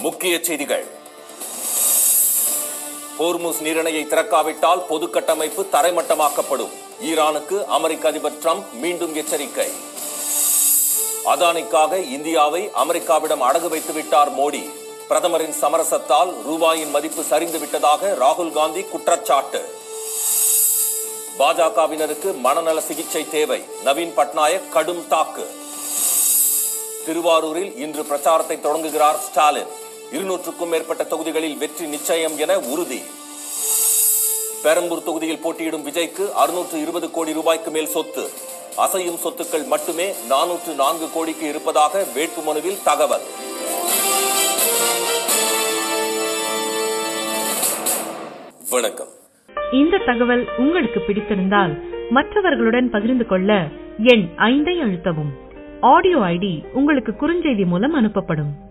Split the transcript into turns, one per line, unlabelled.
முக்கிய செய்திகள் ஹோர்முஸ் நீரிணையை திறக்காவிட்டால் பொது கட்டமைப்பு தரைமட்டமாக்கப்படும் ஈரானுக்கு அமெரிக்க அதிபர் ட்ரம்ப் மீண்டும் எச்சரிக்கை அதானிக்காக இந்தியாவை அமெரிக்காவிடம் அடகு வைத்து விட்டார் மோடி பிரதமரின் சமரசத்தால் ரூபாயின் மதிப்பு சரிந்து விட்டதாக ராகுல் காந்தி குற்றச்சாட்டு பாஜகவினருக்கு மனநல சிகிச்சை தேவை நவீன் பட்நாயக் கடும் தாக்கு திருவாரூரில் இன்று பிரச்சாரத்தை தொடங்குகிறார் ஸ்டாலின் இருநூற்றுக்கும் மேற்பட்ட தொகுதிகளில் வெற்றி நிச்சயம் என உறுதி பெரம்பூர் தொகுதியில் போட்டியிடும் விஜய்க்கு அறுநூற்று இருபது கோடி ரூபாய்க்கு மேல் சொத்து அசையும் சொத்துக்கள் மட்டுமே நானூற்று நான்கு கோடிக்கு இருப்பதாக வேட்புமனுவில் தகவல் வணக்கம்
இந்த தகவல் உங்களுக்கு பிடித்திருந்தால் மற்றவர்களுடன் பகிர்ந்து கொள்ள எண் ஐந்தை அழுத்தவும் ஆடியோ ஐடி உங்களுக்கு குறுஞ்செய்தி மூலம் அனுப்பப்படும்